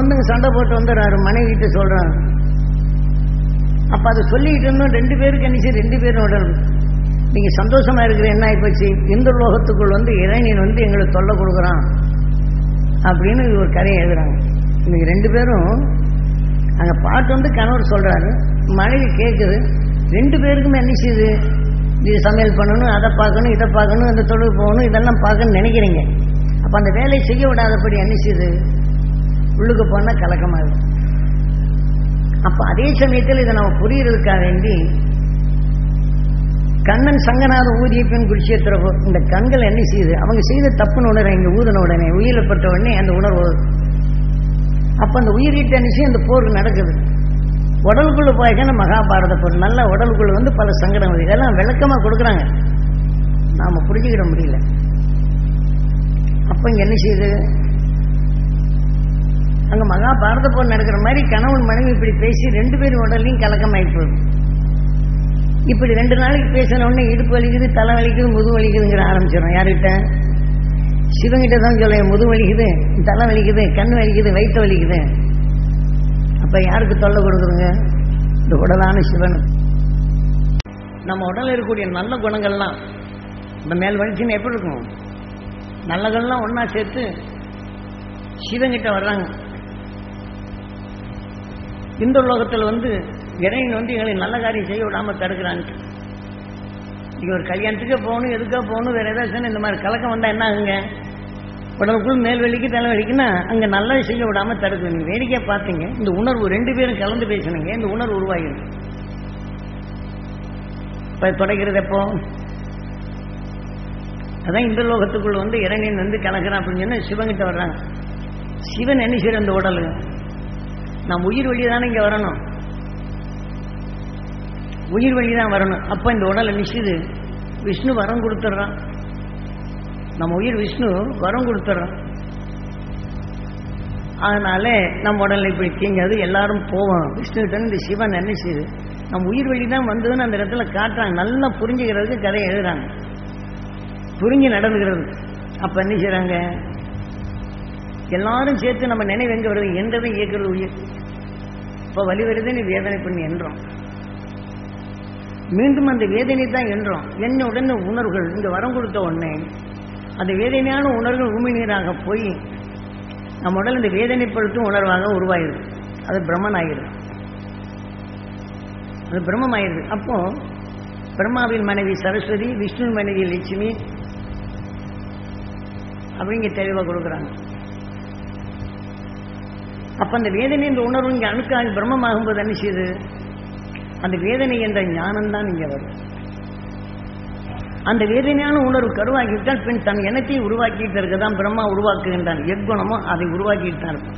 வந்து இங்க சண்டை போட்டு வந்துடுறாரு மனைவிட்டு சொல்றாரு அப்ப அதை சொல்லிக்கிட்டு இருந்தோம் ரெண்டு பேருக்கு என்ன ரெண்டு பேரும் உடல் நீங்க சந்தோஷமா இருக்கிற என்ன ஆயிப்போச்சு இந்த லோகத்துக்குள் வந்து இறைஞன் வந்து எங்களுக்கு தொல்லை கொடுக்குறான் அப்படின்னு ஒரு கதையை எழுதுறாங்க இன்னைக்கு ரெண்டு பேரும் அங்க பாட்டு வந்து கணவர் சொல்றாரு மனைவி கேட்குது ரெண்டு பேருக்குமே என்ன செய்யுது இது சமையல் பண்ணணும் அதை பார்க்கணும் இதை பார்க்கணும் இந்த தொழில் போகணும் இதெல்லாம் பார்க்கணும்னு நினைக்கிறீங்க அப்ப அந்த வேலையை செய்ய விடாதபடி என்ன செய்யுது உள்ளுக்கு போனா கலக்கமா இருக்கு அப்ப அதே சமயத்தில் இதை நம்ம புரியறதுக்காக வேண்டி கண்ணன் சங்கநாத ஊதிய பெண் குருஷேத்திரப்போ இந்த கண்கள் என்ன செய்யுது அவங்க செய்த தப்புன்னு உணர இங்க ஊதின உடனே உயிரிழப்பட்ட உடனே அந்த உணர்வு வருது. அப்ப அந்த உயிரிட்ட நிச்சயம் அந்த போர் நடக்குது உடலுக்குள்ள போய்க்கான மகாபாரத போர் நல்ல உடலுக்குள்ள வந்து பல சங்கடங்கள் இதெல்லாம் விளக்கமா கொடுக்குறாங்க நாம புரிஞ்சுக்கிட முடியல அப்ப இங்க என்ன செய்யுது அங்க மகாபாரத போர் நடக்கிற மாதிரி கணவன் மனைவி இப்படி பேசி ரெண்டு பேரும் உடலையும் கலக்கமாயி போகுது இப்படி ரெண்டு நாளைக்கு பேசின உடனே இடுப்பு வலிக்குது தலை வலிக்குது முது வலிக்குதுங்கிற ஆரம்பிச்சிடும் யார்கிட்ட சிவங்கிட்ட தான் சொல்ல முது வலிக்குது தலை வலிக்குது கண் வலிக்குது வயிற்று வலிக்குது அப்ப யாருக்கு தொல்லை கொடுக்குறோங்க இந்த உடலான சிவன் நம்ம உடல்ல இருக்கக்கூடிய நல்ல குணங்கள்லாம் இந்த மேல் வலிச்சுன்னு எப்படி இருக்கும் நல்லகள்லாம் ஒண்ணா சேர்த்து சிவங்கிட்ட வர்றாங்க இந்த உலகத்தில் வந்து இறைவன் வந்து எங்களை நல்ல காரியம் செய்ய விடாம தடுக்கிறான்ட்டு நீங்க ஒரு கல்யாணத்துக்கே போகணும் எதுக்கா போகணும் வேற ஏதாச்சும் இந்த மாதிரி கலக்கம் வந்தா என்ன ஆகுங்க உடலுக்குள் மேல் வலிக்கு தலை வலிக்குன்னா அங்க நல்லது செய்ய விடாம தடுக்குது நீங்க வேடிக்கையா பார்த்தீங்க இந்த உணர்வு ரெண்டு பேரும் கலந்து பேசுனீங்க இந்த உணர்வு உருவாகிடும் இப்ப தொடக்கிறது எப்போ அதான் இந்த லோகத்துக்குள்ள வந்து இறைவன் வந்து கலக்கிறான் அப்படின்னு சொன்னா சிவங்கிட்ட வர்றாங்க சிவன் என்ன செய்யற இந்த உடல் நம்ம உயிர் வழி தானே இங்க வரணும் உயிர் வழி தான் வரணும் அப்ப இந்த உடலை நிச்சயது விஷ்ணு வரம் கொடுத்துட்றான் நம்ம உயிர் விஷ்ணு வரம் கொடுத்துட்றான் அதனால நம்ம உடல்ல இப்படி தீங்காது எல்லாரும் போவோம் விஷ்ணுகிட்ட இந்த சிவன் என்ன செய்யுது நம்ம உயிர் வழி தான் வந்ததுன்னு அந்த இடத்துல காட்டுறாங்க நல்லா புரிஞ்சுக்கிறதுக்கு கதை எழுதுறாங்க புரிஞ்சு நடந்துக்கிறது அப்ப என்ன செய்றாங்க எல்லாரும் சேர்த்து நம்ம நினைவு எங்க வருது என்றதை இயக்குறது உயிர் இப்ப வலி வருதுன்னு வேதனை பண்ணி என்றோம் மீண்டும் அந்த வேதனை தான் என்றோம் என்ன உடனே உணர்வுகள் இங்க வரம் கொடுத்த உடனே அந்த வேதனையான உணர்வுகள் உண்மை நீராக போய் நம்ம உடல் இந்த வேதனைப்படுத்தும் உணர்வாக உருவாயிருது அது பிரம்மன் ஆகிருது அது பிரம்மம் ஆயிருது அப்போ பிரம்மாவின் மனைவி சரஸ்வதி விஷ்ணு மனைவி லட்சுமி அப்படிங்க தெளிவாக கொடுக்குறாங்க அப்ப அந்த வேதனை என்ற உணர்வு இங்க அணுக்காக பிரம்மமாகும்போது என்ன செய்யுது அந்த வேதனை என்ற ஞானம் தான் இங்க வரும் அந்த வேதனையான உணர்வு கருவாக்கிவிட்டால் பின் தன் எண்ணத்தை உருவாக்கிட்டு இருக்கதான் பிரம்மா உருவாக்குகின்றான் எக்குணமோ அதை உருவாக்கிட்டு தான் இருக்கும்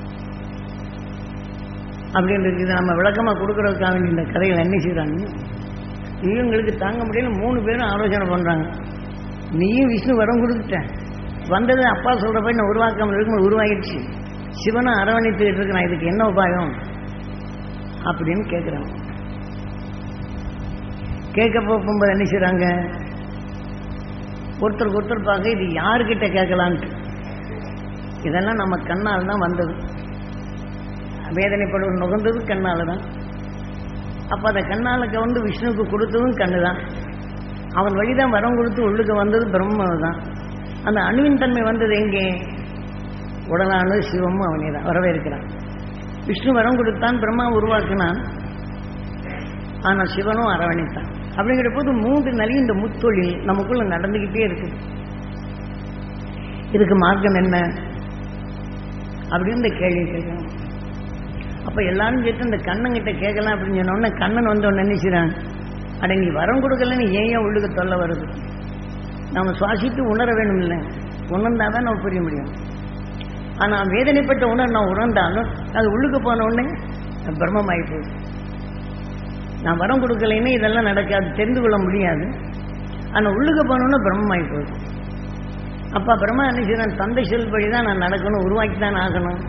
அப்படின்றது இதை நம்ம விளக்கமா கொடுக்கறதுக்காக வேண்டிய இந்த கதைகள் என்ன செய்யறாங்க இவங்களுக்கு தாங்க முடியல மூணு பேரும் ஆலோசனை பண்றாங்க நீயும் விஷ்ணு வரம் கொடுத்துட்ட வந்தது அப்பா சொல்றப்ப நான் உருவாக்காமல் இருக்கும்போது உருவாகிடுச்சு சிவனும் அரவணைத்துக்கிட்டு இருக்கிறான் இதுக்கு என்ன உபாயம் அப்படின்னு கேட்குறாங்க கேட்க போகும்போது என்ன செய்றாங்க ஒருத்தருக்கு ஒருத்தர் பார்க்க இது யாருக்கிட்ட கேட்கலான்ட்டு இதெல்லாம் நம்ம கண்ணால் தான் வந்தது வேதனைப்படும் நுகர்ந்தது கண்ணால் தான் அப்போ அதை கண்ணாலுக்கு வந்து விஷ்ணுவுக்கு கொடுத்ததும் கண்ணு தான் அவன் வழிதான் வரம் கொடுத்து உள்ளுக்கு வந்தது பிரம்ம தான் அந்த அணுவின் தன்மை வந்தது எங்கே உடலானது சிவமும் அவனே தான் வரவேற்கிறான் விஷ்ணு வரம் கொடுத்தான் பிரம்மா உருவாக்கினான் ஆனால் சிவனும் அரவணைத்தான் அப்படிங்கிற போது மூன்று நலி இந்த முத்தொழில் நமக்குள்ள நடந்துகிட்டே இருக்குது இதுக்கு மார்க்கம் என்ன அப்படின்னு இந்த கேள்வி கேட்கணும் அப்ப எல்லாரும் சேர்த்து இந்த கண்ணங்கிட்ட கேட்கலாம் அப்படின்னு சொன்ன உடனே கண்ணன் வந்த உடனே நினைச்சுறான் அட நீ வரம் கொடுக்கலன்னு ஏன் ஏன் உள்ளுக்கு தொல்லை வருது நாம சுவாசித்து உணர வேணும் இல்லை உணர்ந்தாதான் நம்ம புரிய முடியும் ஆனா வேதனைப்பட்ட உணர் நான் உணர்ந்தாலும் அது உள்ளுக்கு போன உடனே பிரம்மமாயி போகுது நான் வரம் கொடுக்கலைன்னு இதெல்லாம் நடக்காது தெரிந்து கொள்ள முடியாது ஆனா உள்ளுக்கு போனோன்னு பிரம்மமாயி போகுது அப்பா பிரம்மா என்ன செய்யறான் தந்தை செல்படி தான் நான் நடக்கணும் உருவாக்கி தான் ஆகணும்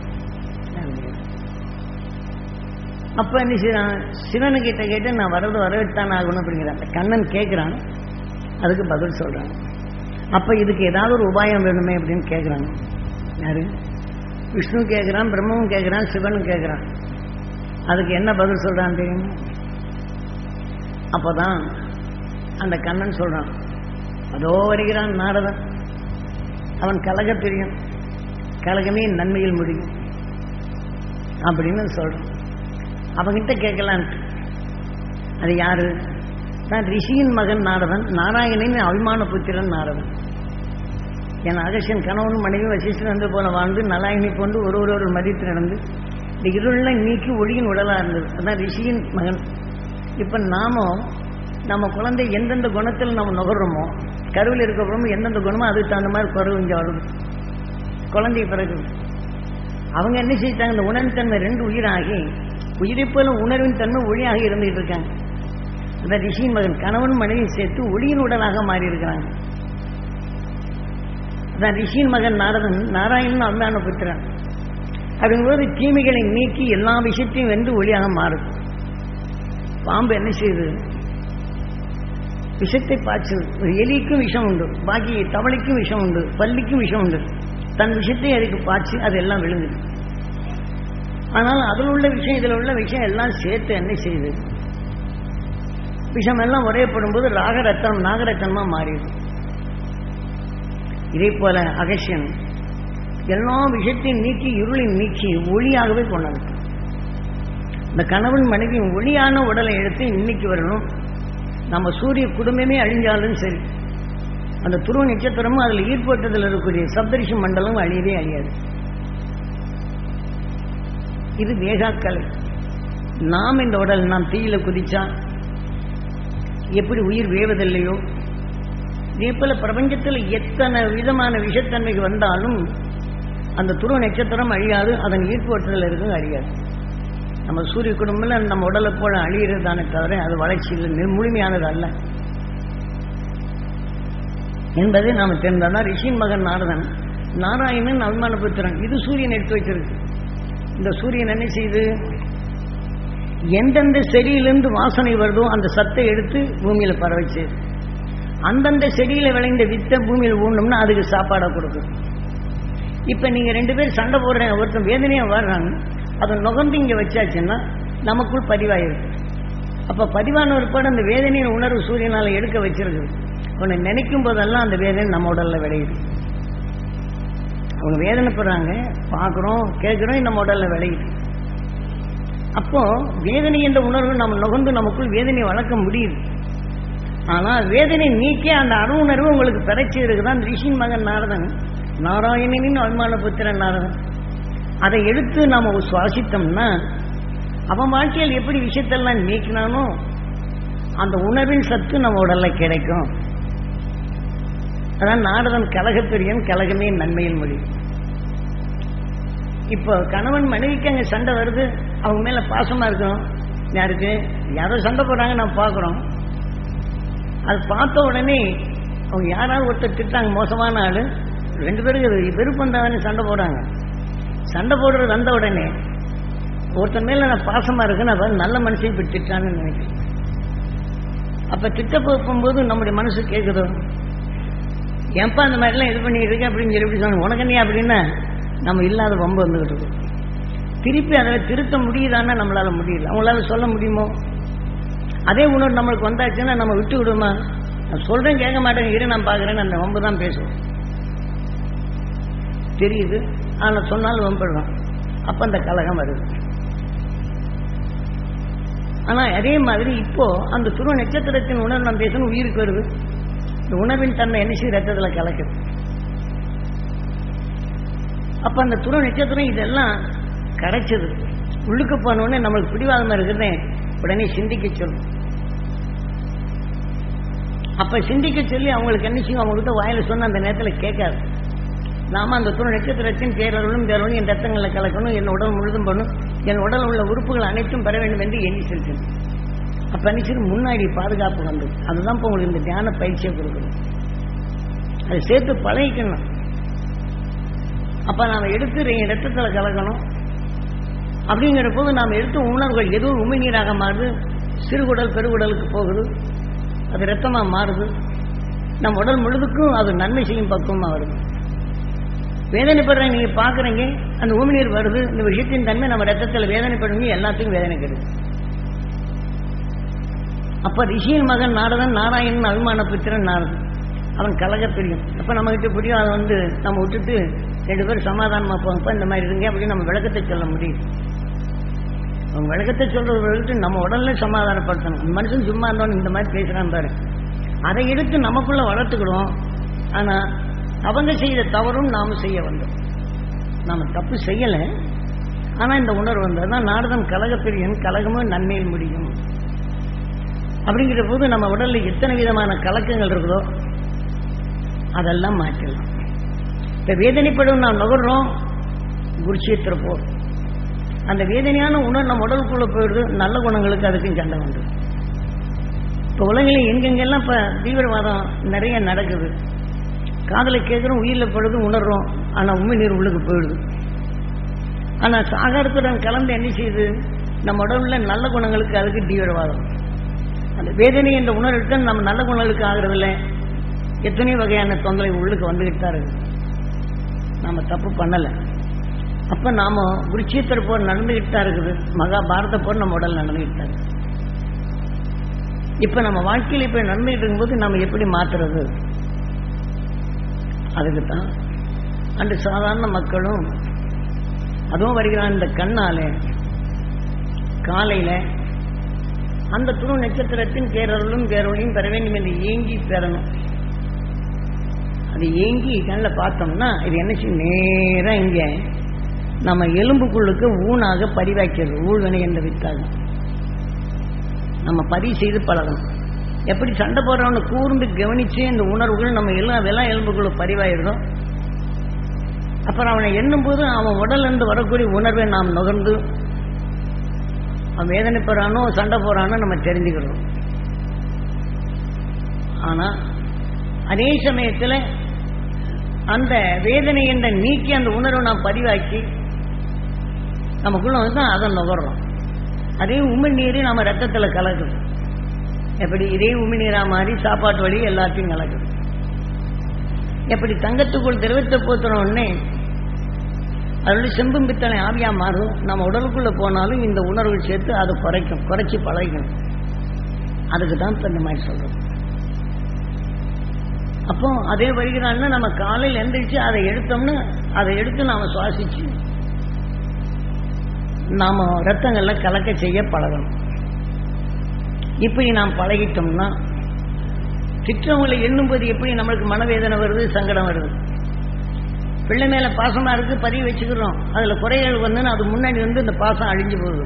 அப்ப என்ன செய்யறான் சிவனுக்கிட்ட கேட்டு நான் வரது வரவிட்டான் ஆகணும் அப்படிங்கிறான் கண்ணன் கேட்கிறான் அதுக்கு பதில் சொல்றான் அப்ப இதுக்கு ஏதாவது ஒரு உபாயம் வேணுமே அப்படின்னு கேட்குறாங்க யாரு விஷ்ணு கேட்குறான் பிரம்மவும் கேட்குறான் சிவனும் கேட்குறான் அதுக்கு என்ன பதில் சொல்கிறான் தெரியுமா அப்போதான் அந்த கண்ணன் சொல்கிறான் அதோ வருகிறான் நாரதன் அவன் கலக தெரியும் கலகமே நன்மையில் முடியும் அப்படின்னு சொல்கிறான் அவங்கிட்ட கேட்கலான்ட்டு அது யாரு தான் ரிஷியின் மகன் நாரதன் நாராயணனின் அபிமான புத்திரன் நாரதன் என் அகசியன் கணவன் மனைவி வசிஷ்டன் வந்து போல வாழ்ந்து நலாயினி கொண்டு ஒரு ஒரு ஒரு மதித்து நடந்து இந்த இருளை நீக்கி ஒளியின் உடலாக இருந்தது அதான் ரிஷியின் மகன் இப்போ நாமும் நம்ம குழந்தை எந்தெந்த குணத்தில் நம்ம நுகர்றோமோ கருவில் இருக்கிறோமோ எந்தெந்த குணமோ அதுக்கு தகுந்த மாதிரி குறவு இங்கே வருது குழந்தை பிறகு அவங்க என்ன செய்தாங்க இந்த உணர்வின் தன்மை ரெண்டு உயிராகி உயிரை போல உணர்வின் தன்மை ஒளியாக இருந்துகிட்டு இருக்காங்க அந்த ரிஷியின் மகன் கணவன் மனைவி சேர்த்து ஒளியின் உடலாக மாறி இருக்கிறாங்க அதான் ரிஷியின் மகன் நாரதன் நாராயணன் அம்மான புத்திரன் அப்படிங்கும்போது தீமைகளை நீக்கி எல்லா விஷயத்தையும் வென்று ஒளியாக மாறுது பாம்பு என்ன செய்யுது விஷத்தை பாய்ச்சல் ஒரு எலிக்கும் விஷம் உண்டு பாக்கி தவளைக்கும் விஷம் உண்டு பள்ளிக்கும் விஷம் உண்டு தன் விஷத்தை அதுக்கு பாய்ச்சி அது எல்லாம் விழுங்குது ஆனால் அதில் உள்ள விஷயம் இதில் உள்ள விஷயம் எல்லாம் சேர்த்து என்ன செய்யுது விஷம் எல்லாம் உரையப்படும் போது ராகரத்தனம் நாகரத்தனமா மாறிடுது இதே போல அகசியன் எல்லா விஷயத்தையும் நீக்கி இருளின் நீக்கி ஒளியாகவே கொண்டது இந்த கணவன் மனைவி ஒளியான உடலை எடுத்து இன்னைக்கு வரணும் நம்ம சூரிய குடும்பமே அழிஞ்சாலும் சரி அந்த துருவ நட்சத்திரமும் அதில் ஈர்ப்பட்டதில் இருக்கக்கூடிய சப்தரிஷி மண்டலம் அழியவே அழியாது இது வேகாக்கலை நாம் இந்த உடல் நாம் தீயில குதிச்சா எப்படி உயிர் வேவதில்லையோ இதே போல பிரபஞ்சத்தில் எத்தனை விதமான விஷத்தன்மைக்கு வந்தாலும் அந்த துருவ நட்சத்திரம் அழியாது அதன் ஈர்ப்பற்றதில் இருக்கும் அழியாது நம்ம சூரிய குடும்பத்தில் நம்ம உடலை போல அழியிறது தானே தவிர அது வளர்ச்சியில் முழுமையானது அல்ல என்பதை நாம் தெரிந்தாதான் ரிஷின் மகன் நாரதன் நாராயணன் அபிமான புத்திரன் இது சூரியன் எடுத்து வச்சிருக்கு இந்த சூரியன் என்ன செய்யுது எந்தெந்த செடியிலிருந்து வாசனை வருதோ அந்த சத்தை எடுத்து பூமியில பரவச்சு அந்தந்த செடியில விளைந்த வித்தை பூமியில் ஊண்டோம்னா அதுக்கு சாப்பாடா கொடுக்கும் இப்ப நீங்க ரெண்டு பேரும் சண்டை போடுறேன் ஒருத்தன் வேதனையா வர்றாங்க அதை நுகர்ந்து இங்க வச்சாச்சுன்னா நமக்குள் பதிவாயிருக்கு அப்ப பதிவான ஒருபாடு அந்த வேதனையின் உணர்வு சூரியனால எடுக்க வச்சிருக்குது அவனை நினைக்கும் போதெல்லாம் அந்த வேதனை நம்ம உடல்ல விளையுது அவங்க வேதனைப்படுறாங்க பார்க்குறோம் கேட்குறோம் நம்ம உடல்ல விளையுது அப்போ வேதனை என்ற உணர்வு நம்ம நுகர்ந்து நமக்குள் வேதனையை வளர்க்க முடியுது ஆனால் வேதனை நீக்கி அந்த அணுணர்வு உங்களுக்கு பிறச்சி இருக்குதான் ரிஷின் மகன் நாரதன் நாராயணனின் அபிமான புத்திரன் நாரதன் அதை எடுத்து நாம சுவாசித்தோம்னா அவன் வாழ்க்கையில் எப்படி விஷயத்தெல்லாம் நீக்கினானோ அந்த உணர்வின் சத்து நம்ம உடல்ல கிடைக்கும் அதான் நாரதன் கலகப்பிரியன் கலகமே நன்மையில் மொழி இப்போ கணவன் மனைவிக்கு அங்கே சண்டை வருது அவங்க மேல பாசமா இருக்கணும் யாருக்கு யாரோ சண்டை போடுறாங்க நான் பார்க்குறோம் அது பார்த்த உடனே அவங்க யாராவது ஒருத்தர் திட்டாங்க மோசமான ஆளு ரெண்டு பேருக்கு விருப்பம் தானே சண்டை போடுறாங்க சண்டை போடுறது வந்த உடனே ஒருத்தன் மேல நான் பாசமா இருக்கேன் அவன் நல்ல மனுஷன் இப்படி திட்டான்னு நினைக்கிறேன் அப்ப திட்ட போகும்போது நம்முடைய மனசு கேட்குதோ ஏன்பா அந்த மாதிரிலாம் இது பண்ணிட்டு இருக்க அப்படின்னு சொல்லி எப்படி சொன்ன உனக்கு என்ன அப்படின்னா நம்ம இல்லாத ரொம்ப வந்துகிட்டு இருக்கு திருப்பி அதில் திருத்த முடியுதான்னா நம்மளால முடியல அவங்களால சொல்ல முடியுமோ அதே உணர்வு நம்மளுக்கு வந்தாச்சுன்னா நம்ம விட்டு விடுமா நான் சொல்றேன் கேட்க மாட்டேங்க இரு நான் பார்க்குறேன்னு அந்த வம்பு தான் பேசுவோம் தெரியுது ஆனால் சொன்னாலும் வம்பிடுறோம் அப்போ அந்த கலகம் வருது ஆனால் அதே மாதிரி இப்போ அந்த துருவ நட்சத்திரத்தின் உணர்வு நம்ம பேசணும் உயிருக்கு வருது இந்த உணர்வின் தன்மை என்ன செய்ய ரத்தத்தில் கலக்குது அப்ப அந்த துருவ நட்சத்திரம் இதெல்லாம் கிடைச்சது உள்ளுக்கு போனோடனே நம்மளுக்கு பிடிவாதமா இருக்கிறதே உடனே சிந்திக்க சொல்லும் அப்ப சிந்திக்க சொல்லி அவங்களுக்கு என்ன செய்யும் அவங்ககிட்ட வாயில சொன்ன அந்த நேரத்தில் கேட்காது நாம அந்த துணை நட்சத்திரத்தின் பேரருளும் பேரலும் என் ரத்தங்களில் கலக்கணும் என் உடல் முழுதும் பண்ணும் என் உடல் உள்ள உறுப்புகள் அனைத்தும் பெற வேண்டும் என்று எண்ணி செலுத்தணும் அப்ப நினைச்சு முன்னாடி பாதுகாப்பு வந்து அதுதான் இப்போ உங்களுக்கு இந்த தியான பயிற்சியை கொடுக்கணும் அதை சேர்த்து பழகிக்கணும் அப்ப நாம எடுத்து என் ரத்தத்தில் கலக்கணும் அப்படிங்கிற போது நாம் எடுத்த உணர்வுகள் ஏதோ உமிழ்நீராக மாறுது சிறுகுடல் பெருகுடலுக்கு போகுது அது ரத்தமா மாறுது நம் உடல் முழுதுக்கும் அது நன்மை செய்யும் பக்குவமா வருது வேதனைப்படுற நீங்க பாக்குறீங்க அந்த உமிநீர் வருது இந்த விஷயத்தின் தன்மை நம்ம ரத்தத்தில் வேதனைப்படுங்க எல்லாத்துக்கும் வேதனை கிடையாது அப்ப ரிஷியின் மகன் நாரதன் நாராயணன் அபிமான புத்திரன் நாரதன் அவன் கலக பிரியும் அப்ப நம்ம கிட்ட புரியும் அதை வந்து நம்ம விட்டுட்டு ரெண்டு பேரும் சமாதானமா போங்கப்பா இந்த மாதிரி இருங்க அப்படின்னு நம்ம விளக்கத்தை சொல்ல முடியும் அவங்க விளக்கத்தை சொல்றவர்களுக்கு நம்ம உடல்ல சமாதானப்படுத்தணும் மனுஷன் சும்மா இருந்தவன் இந்த மாதிரி பேசுறான் பாரு அதை எடுத்து நமக்குள்ள வளர்த்துக்கிடுவோம் ஆனா அவங்க செய்த தவறும் நாம செய்ய வந்தோம் நாம தப்பு செய்யல ஆனா இந்த உணர்வு வந்தது தான் நாரதம் கலகப்பிரியன் கலகமும் நன்மையில் முடியும் அப்படிங்கிற போது நம்ம உடல்ல எத்தனை விதமான கலக்கங்கள் இருக்குதோ அதெல்லாம் மாற்றலாம் இப்ப வேதனைப்படும் நாம் நுகர்றோம் குருஷேத்திர போர் அந்த வேதனையான உணர்வு நம்ம உடலுக்குள்ள போயிடுது நல்ல குணங்களுக்கு அதுக்கும் சண்டை உண்டு இப்போ உலகில் எங்கெங்கெல்லாம் இப்போ தீவிரவாதம் நிறைய நடக்குது காதலை கேட்குறோம் உயிரில் படுது உணர்றோம் ஆனால் உண்மை நீர் உள்ளுக்கு போயிடுது ஆனால் சாகரத்துடன் கலந்து என்ன செய்யுது நம்ம உடம்புல நல்ல குணங்களுக்கு அதுக்கு தீவிரவாதம் அந்த வேதனை என்ற உணர்வுக்கு நம்ம நல்ல குணங்களுக்கு ஆகிறதில்ல எத்தனையோ வகையான தொந்தரவு உள்ளுக்கு வந்துகிட்டு தான் இருக்கு நம்ம தப்பு பண்ணலை அப்ப நாம குருட்சேத்திர போர் நடந்துகிட்டு தான் இருக்குது மகாபாரத போர் நம்ம உடல் நடந்துகிட்டு தான் இருக்கு இப்ப நம்ம வாழ்க்கையில் இப்ப நடந்துகிட்டு இருக்கும்போது நம்ம எப்படி மாத்துறது அதுக்கு தான் அன்று சாதாரண மக்களும் அதுவும் வருகிறான் இந்த கண்ணால காலையில அந்த துரு நட்சத்திரத்தின் பேரருளும் பேரொழியும் பெற வேண்டும் என்று ஏங்கி பெறணும் அது ஏங்கி கண்ணில் பார்த்தோம்னா இது என்ன செய்யும் நேரா இங்க நம்ம எலும்புக்குள்ளுக்கு ஊனாக பதிவாக்கிறது ஊழ்வினை என்ற வித்தாக நம்ம பதிவு செய்து பழகணும் எப்படி சண்டை போடுறவனை கூர்ந்து கவனிச்சு இந்த உணர்வுகள் நம்ம எல்லாம் வெள்ளா எலும்புக்குள்ள பதிவாயிடுதோ அப்புறம் அவனை எண்ணும் போது அவன் உடல்ல இருந்து வரக்கூடிய உணர்வை நாம் நுகர்ந்து அவன் வேதனை போறானோ சண்டை போறானோ நம்ம தெரிஞ்சுக்கிறோம் ஆனா அதே சமயத்துல அந்த வேதனை என்ற நீக்கி அந்த உணர்வை நாம் பதிவாக்கி நமக்குள்ள வந்து அதை நுகர்றோம் அதே உமிழ் நீரை நம்ம ரத்தத்துல கலக்குது எப்படி இதே உமிழ் நீரா மாதிரி சாப்பாட்டு வழி எல்லாத்தையும் கலக்குது எப்படி தங்கத்துக்குள் திரவத்தை போத்துன உடனே அதோட செம்பும் பித்தளை ஆவியா மாறும் நம்ம உடலுக்குள்ள போனாலும் இந்த உணர்வு சேர்த்து அதை குறைக்கும் குறைச்சி பழகிக்கும் அதுக்கு தான் இப்ப இந்த மாதிரி சொல்றோம் அப்போ அதே வருகிறான்னு நம்ம காலையில் எந்திரிச்சு அதை எடுத்தோம்னா அதை எடுத்து நாம சுவாசிச்சு நாம ரத்தங்கள்ல கலக்க செய்ய பழகணும் இப்படி நாம் பழகிட்டோம்னா திட்டங்களை எண்ணும்போது எப்படி நம்மளுக்கு மனவேதனை வருது சங்கடம் வருது பிள்ளை மேல பாசமா இருக்கு பதிவு வச்சுக்கிறோம் அதுல குறைகள் வந்து அது முன்னாடி வந்து இந்த பாசம் அழிஞ்சு போகுது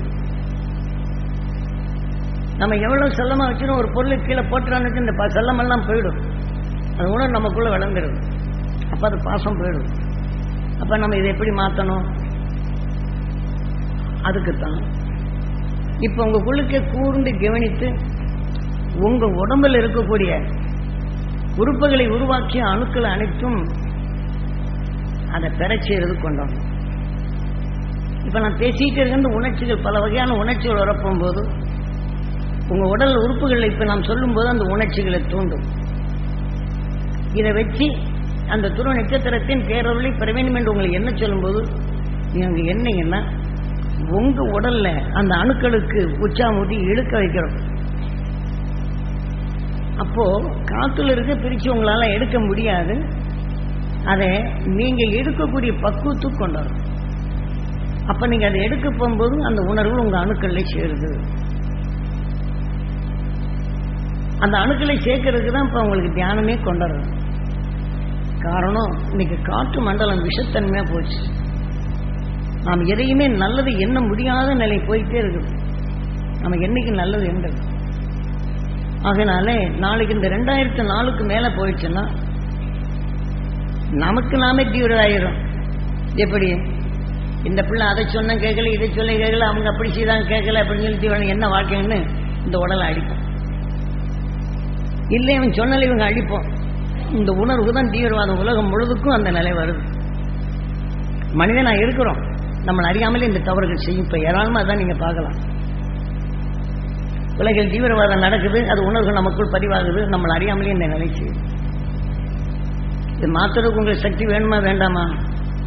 நம்ம எவ்வளவு செல்லமா வச்சிரும் ஒரு பொருளை கீழே போட்டுறான்னு இந்த ப- செல்லமெல்லாம் போயிடும் அது உணர்வு நமக்குள்ள விளங்குறது அப்ப அது பாசம் போயிடும் அப்ப நம்ம இதை எப்படி மாத்தணும் அதுக்குத்தான் இப்ப உங்க குழுக்க கூர்ந்து கவனித்து உங்க உடம்புல இருக்கக்கூடிய உறுப்புகளை உருவாக்கிய அணுக்கள் அனைத்தும் அதை பெறச் செய்யறது கொண்டோம் இப்ப நான் பேசிட்டு இருக்கின்ற உணர்ச்சிகள் பல வகையான உணர்ச்சிகள் வரப்பும் போது உங்க உடல் உறுப்புகளை இப்ப நாம் சொல்லும்போது அந்த உணர்ச்சிகளை தூண்டும் இதை வச்சு அந்த துருவ நட்சத்திரத்தின் பேரொருளை பெற வேண்டும் என்று உங்களை என்ன சொல்லும்போது நீங்க என்னங்கன்னா உங்க உடல்ல அந்த அணுக்களுக்கு உச்சாமூட்டி இழுக்க வைக்கிறோம் அப்போ காத்துல இருக்க பிரிச்சு உங்களால எடுக்க முடியாது அதை நீங்க எடுக்கக்கூடிய பக்குவத்துக்கு கொண்டாடும் அப்ப நீங்க அதை எடுக்க போகும்போது அந்த உணர்வு உங்க அணுக்கள்ல சேருது அந்த அணுக்களை சேர்க்கறதுக்கு தான் இப்ப உங்களுக்கு தியானமே கொண்டாடுறது காரணம் இன்னைக்கு காற்று மண்டலம் விஷத்தன்மையா போச்சு நாம் எதையுமே நல்லது எண்ண முடியாத நிலை போயிட்டே இருக்குது நம்ம என்னைக்கு நல்லது எண்றது ஆகையினாலே நாளைக்கு இந்த ரெண்டாயிரத்து நாலுக்கு மேல போயிடுச்சுன்னா நமக்கு நாமே தீவிரமாயிரும் எப்படி இந்த பிள்ளை அதை சொன்ன கேட்கல இதை சொல்ல கேட்கல அவங்க அப்படி செய்தாங்க கேட்கல அப்படின்னு சொல்லி தீவிரம் என்ன வாழ்க்கைன்னு இந்த உடலை அடிப்போம் இல்லை இவன் சொன்னால இவங்க அழிப்போம் இந்த உணர்வு தான் தீவிரவாதம் உலகம் முழுதுக்கும் அந்த நிலை வருது மனிதனா இருக்கிறோம் நம்மளை அறியாமலே இந்த தவறுகள் செய்யும் இப்ப ஏராளமா தான் நீங்க பார்க்கலாம் உலகில் தீவிரவாதம் நடக்குது அது உணர்வு நமக்குள் பதிவாகுது நம்மளை அறியாமலே இந்த நிலை செய்யும் இது மாத்துறதுக்கு உங்களுக்கு சக்தி வேணுமா வேண்டாமா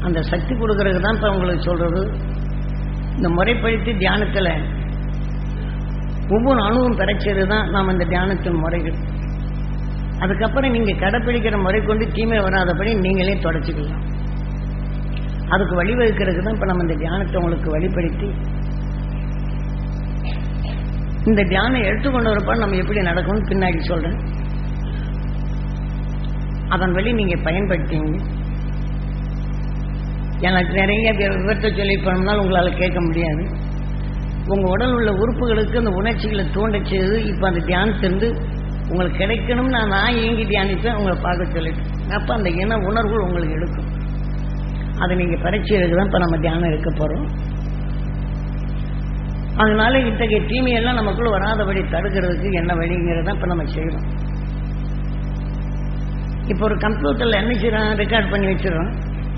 அந்த சக்தி கொடுக்கறதுக்கு தான் இப்போ உங்களுக்கு சொல்றது இந்த முறைப்படுத்தி தியானத்தில் ஒவ்வொரு அணுவும் பெறச்சது தான் நாம் இந்த தியானத்தின் முறைகள் அதுக்கப்புறம் நீங்கள் கடைப்பிடிக்கிற முறை கொண்டு தீமை வராதபடி நீங்களே தொடச்சிக்கலாம் அதுக்கு வழிவகுக்கிறதுக்கு தான் இப்போ நம்ம இந்த தியானத்தை உங்களுக்கு வழிப்படுத்தி இந்த தியானம் எடுத்துக்கொண்டு வரப்ப நம்ம எப்படி நடக்கும்னு பின்னாடி சொல்றேன் அதன் வழி நீங்க பயன்படுத்திங்க எனக்கு நிறைய விவரத்தை சொல்லி போனோம்னாலும் உங்களால் கேட்க முடியாது உங்க உடல் உள்ள உறுப்புகளுக்கு அந்த உணர்ச்சிகளை தூண்ட செய்து இப்போ அந்த தியானத்திலிருந்து உங்களுக்கு கிடைக்கணும்னு நான் நான் இயங்கி தியானிப்பேன் உங்களை பார்க்க சொல்லிட்டேன் அப்போ அந்த இன உணர்வுகள் உங்களுக்கு எடுக்கும் அதை நீங்கள் பரீட்சை எடுக்க தான் இப்போ நம்ம தியானம் இருக்க போகிறோம் அதனால இத்தகைய தீமையெல்லாம் நமக்குள்ள வராதபடி தடுக்கிறதுக்கு என்ன வழிங்கிறத இப்போ நம்ம செய்யறோம் இப்போ ஒரு கம்ப்யூட்டரில் என்ன செய்யறோம் ரெக்கார்ட் பண்ணி வச்சிடறோம்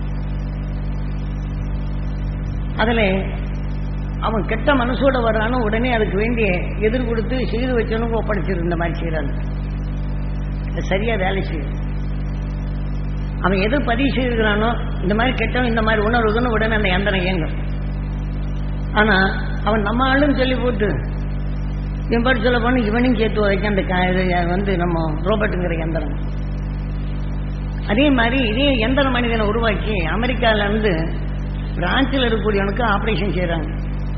அதில் அவன் கெட்ட மனசோட வர்றானோ உடனே அதுக்கு வேண்டிய எதிர் கொடுத்து செய்து வச்சவனுக்கு ஒப்படைச்சிரு இந்த மாதிரி செய்யறாங்க அது சரியா வேலை செய்யும் அவன் எது பதிவு செய்திருக்கிறானோ இந்த மாதிரி கெட்டவன் இந்த மாதிரி உணர்வுகள்னு உடனே அந்த எந்திரம் இயங்கும் ஆனா அவன் நம்ம ஆளுன்னு சொல்லி போட்டு இவன் பாட்டு சொல்ல போன இவனையும் சேர்த்து வைக்க அந்த கா- இது வந்து நம்ம ரோபோட்டுங்கிற எந்திரம் அதே மாதிரி இதே எந்திர மனிதனை உருவாக்கி அமெரிக்கால இருந்து பிரான்ச்சில் இருக்கக்கூடியவனுக்கு ஆபரேஷன் செய்றாங்க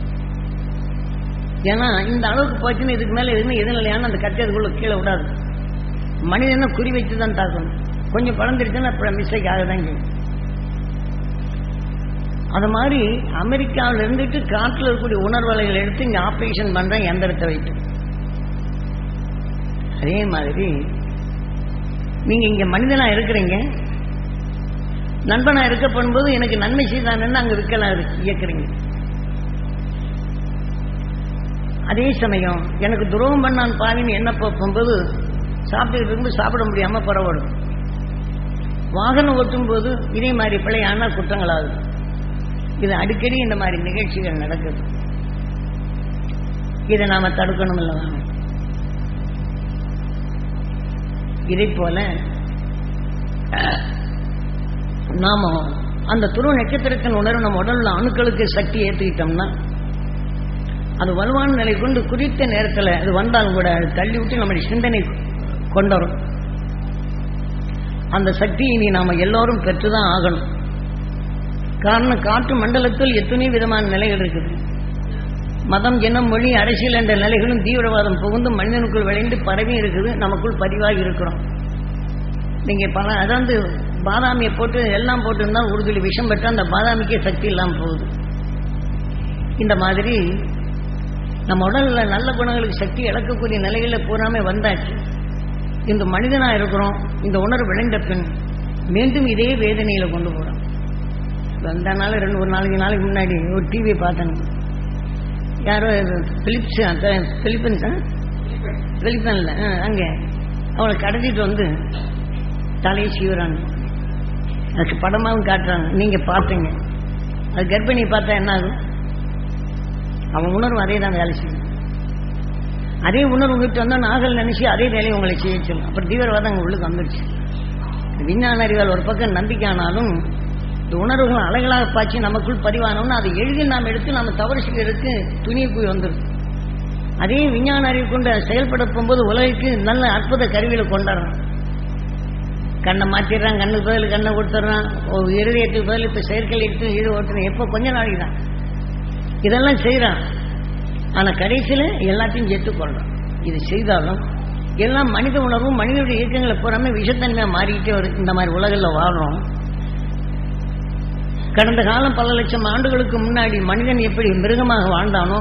ஏன்னா இந்த அளவுக்கு போச்சுன்னு இதுக்கு மேல எதுவுமே எதிர்நிலையான அந்த கட்டி அதுக்குள்ள கீழே விடாது மனிதனை குறி வச்சு தான் தாக்கணும் கொஞ்சம் பழந்துருச்சுன்னா அப்புறம் மிஸ்டேக் ஆகதான் செய்யும் அது மாதிரி அமெரிக்காவில் இருந்துட்டு காட்டில் இருக்கக்கூடிய உணர்வலைகள் எடுத்து இங்க ஆபரேஷன் பண்ற எந்திரத்தை வைத்து அதே மாதிரி நீங்க இங்க மனிதனா இருக்கிறீங்க நண்பனா இருக்கப்படும் போது எனக்கு நன்மை செய்தானன்னு அங்க விற்கலாம் இருக்கு இயக்குறீங்க அதே சமயம் எனக்கு துரோகம் பண்ணான் பாவின்னு என்ன போகும்போது சாப்பிட்டு இருக்கும்போது சாப்பிட முடியாம புறப்படும் வாகனம் ஓட்டும் போது இதே மாதிரி பிழையான குற்றங்களாகுது இது அடிக்கடி இந்த மாதிரி நிகழ்ச்சிகள் நடக்குது இதை நாம தடுக்கணும் இல்லவா இதை போல அஹ், நாம அந்த துருவ நட்சத்திரத்தின் உணர்வு நம்ம உடல்ல அணுக்களுக்கு சக்தி ஏற்றுக்கிட்டோம்னா அது வலுவான நிலை கொண்டு குறித்த நேரத்தில் அது வந்தாலும் கூட அது தள்ளி விட்டு நம்முடைய சிந்தனை கொண்டு வரும் அந்த சக்தியை நீ நாம எல்லோரும் பெற்றுதான் ஆகணும் காரணம் காற்று மண்டலத்தில் எத்தனையோ விதமான நிலைகள் இருக்குது மதம் இனம் மொழி அரசியல் என்ற நிலைகளும் தீவிரவாதம் புகுந்து மனிதனுக்குள் விளைந்து பரவி இருக்குது நமக்குள் பதிவாகி இருக்கிறோம் நீங்க பல அதாவது பாதாமியை போட்டு எல்லாம் போட்டிருந்தா ஒரு துளி விஷம் பெற்றால் அந்த பாதாமிக்கே சக்தி இல்லாமல் போகுது இந்த மாதிரி நம்ம உடல்ல நல்ல குணங்களுக்கு சக்தி இழக்கக்கூடிய நிலையில பூராமே வந்தாச்சு இந்த மனிதனா இருக்கிறோம் இந்த உணர்வு விளைந்த பின் மீண்டும் இதே வேதனையில கொண்டு போறோம் வந்த நாள் ரெண்டு ஒரு நாலஞ்சு நாளைக்கு முன்னாடி ஒரு டிவி பார்த்தேன் யாரோ இது பிலிப்ஸ் அந்த பிலிப்பன்ஸ் பிலிப்பன்ல அங்கே அவளை கடத்திட்டு வந்து தலையை சீவுறாங்க அதுக்கு படமாவும் காட்டுறாங்க நீங்க பார்த்தீங்க அது கர்ப்பிணி பார்த்தா என்ன ஆகும் அவன் உணர்வு அதே தான் வேலை செய்யும் அதே உணர்வு உங்ககிட்ட வந்தா நாகல் நினைச்சு அதே வேலையை உங்களை செய்ய சொல்லும் அப்புறம் தீவிரவாதம் அங்கே உள்ளுக்கு வந்துருச்சு விஞ்ஞான அறிவால் ஒரு பக்கம் நம்பிக்கை ஆனாலும் இந்த உணர்வுகள் அலைகளாக பாய்ச்சி நமக்குள் பதிவானோம்னா அதை எளிதில் நாம் எடுத்து நம்ம தவறு செய்யறதுக்கு துணியை போய் வந்துடும் அதே விஞ்ஞான அறிவு கொண்டு செயல்பட போகும்போது உலகிற்கு நல்ல அற்புத கருவியில கொண்டாடுறான் கண்ணை மாற்றிடுறான் கண்ணுக்கு பதில் கண்ணை கொடுத்துட்றான் இருதயத்துக்கு பதில் இப்போ செயற்கை எடுத்து ஈடு ஓட்டுறேன் எப்போ கொஞ்ச நாளைக்கு தான் இதெல்லாம் செய்கிறான் ஆனால் கடைசியில் எல்லாத்தையும் சேர்த்து கொள்றான் இது செய்தாலும் எல்லாம் மனித உணர்வும் மனிதனுடைய இயக்கங்களை பூராமே விஷத்தன்மையாக மாறிக்கிட்டே வருது இந்த மாதிரி உலகில் வாழ்றோம் கடந்த காலம் பல லட்சம் ஆண்டுகளுக்கு முன்னாடி மனிதன் எப்படி மிருகமாக வாழ்ந்தானோ